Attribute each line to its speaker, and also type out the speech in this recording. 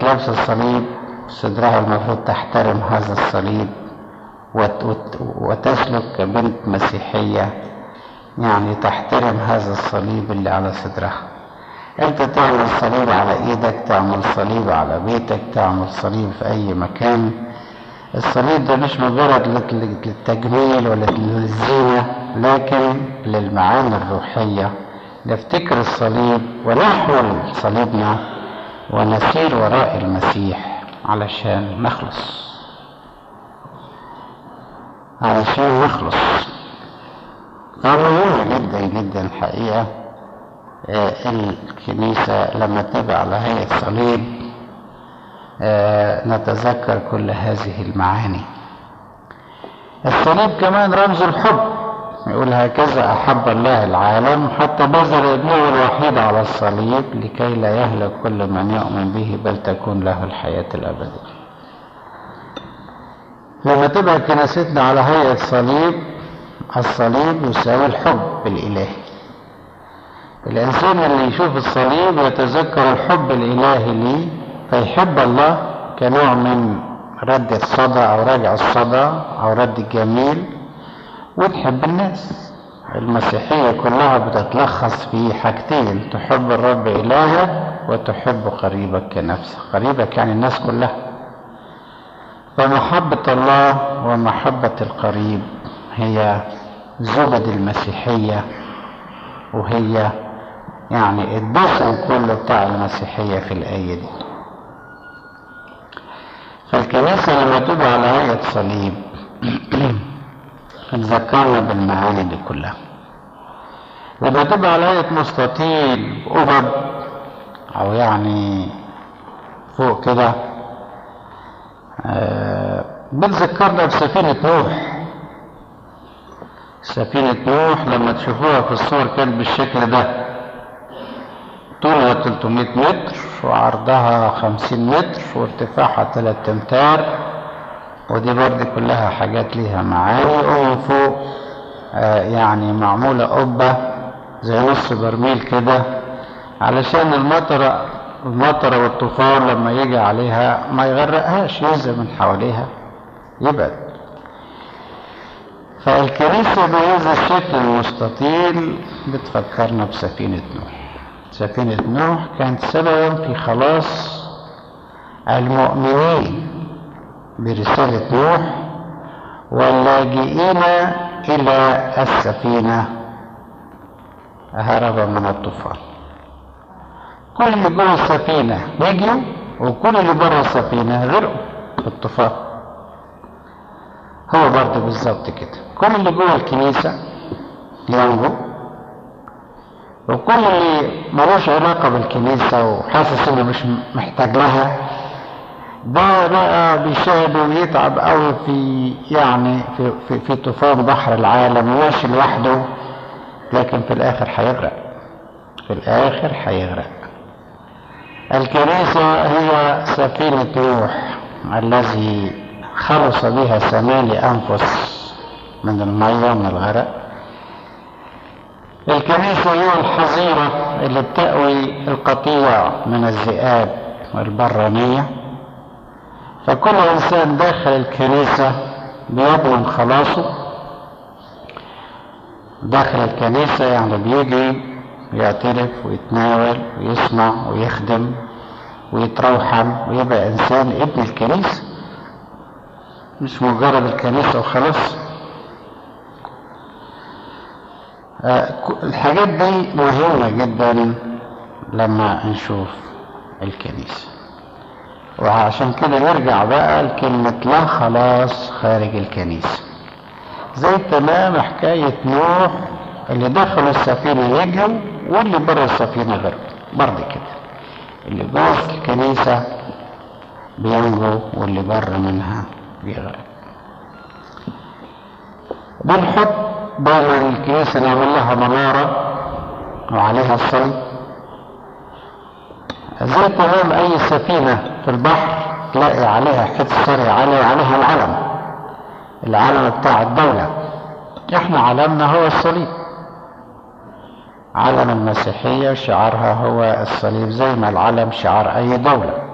Speaker 1: لابسة الصليب صدرها المفروض تحترم هذا الصليب وت- وت- وتسلك كبنت مسيحية يعني تحترم هذا الصليب اللي على صدرها انت تعمل صليب على ايدك تعمل صليب على بيتك تعمل صليب في اي مكان الصليب ده مش مجرد لل- لل- للتجميل ولا للزينة لكن للمعاني الروحية نفتكر الصليب ونحمل صليبنا ونسير وراء المسيح علشان نخلص علشان نخلص مهم جدا جدا الحقيقة آه، الكنيسة لما تبقى على هيئة صليب آه، نتذكر كل هذه المعاني الصليب كمان رمز الحب يقول هكذا أحب الله العالم حتى بذل ابنه الوحيد على الصليب لكي لا يهلك كل من يؤمن به بل تكون له الحياة الأبدية لما تبقى كنيستنا على هيئة صليب الصليب يساوي الحب الإلهي الإنسان اللي يشوف الصليب يتذكر الحب الإلهي ليه فيحب الله كنوع من رد الصدى أو رجع الصدى أو رد الجميل وتحب الناس المسيحية كلها بتتلخص في حاجتين تحب الرب إلهك وتحب قريبك كنفسك قريبك يعني الناس كلها فمحبة الله ومحبة القريب هي زبد المسيحية وهي يعني الدفء كله بتاع المسيحية في الآية دي فالكنيسة لما تبقى على هيئة صليب تذكرنا بالمعاني دي كلها لما تبقى على هيئة مستطيل قبب أو يعني فوق كده آه، بتذكرنا بسفينة نوح سفينة نوح لما تشوفوها في الصور كانت بالشكل ده طولها 300 متر وعرضها 50 متر وارتفاعها 3 امتار ودي برضه كلها حاجات ليها معاني ومن فوق آه يعني معمولة قبة زي نص برميل كده علشان المطرة المطرة والطوفان لما يجي عليها ما يغرقهاش ينزل من حواليها يبعد فالكنيسة بهذا الشكل المستطيل بتفكرنا بسفينة نوح سفينة نوح كانت سببا في خلاص المؤمنين برسالة نوح واللاجئين إلى السفينة هربا من الطوفان كل اللي جوه السفينة نجوا وكل اللي بره السفينة غرقوا في الطوفان هو برضه بالظبط كده كل اللي جوه الكنيسة ينجو وكل اللي ملوش علاقة بالكنيسة وحاسس انه مش محتاج لها ده بقى بيشاهد ويتعب قوي في يعني في, في, في طوفان بحر العالم ماشي لوحده لكن في الاخر هيغرق في الاخر هيغرق الكنيسة هي سفينة نوح الذي خلص بها ثماني أنفس من المية من الغرق الكنيسة هي الحظيرة اللي بتأوي القطيع من الذئاب والبرانية فكل إنسان داخل الكنيسة بيضمن خلاصه داخل الكنيسة يعني بيجي يعترف ويتناول ويسمع ويخدم ويتروحم ويبقى إنسان ابن الكنيسة مش مجرد الكنيسة وخلاص الحاجات دي مهمة جدا لما نشوف الكنيسة وعشان كده نرجع بقى لكلمة لا خلاص خارج الكنيسة زي تمام حكاية نوح اللي دخلوا السفينة يجوا واللي بره السفينة غرقوا برضه كده اللي جوه الكنيسة بينجو واللي بره منها بيغرق بنحط دايما الكنيسة نعمل لها منارة وعليها الصليب زي تمام أي سفينة في البحر تلاقي عليها حته صري عليها عليها العلم العلم بتاع الدولة احنا علمنا هو الصليب علم المسيحية شعارها هو الصليب زي ما العلم شعار أي دولة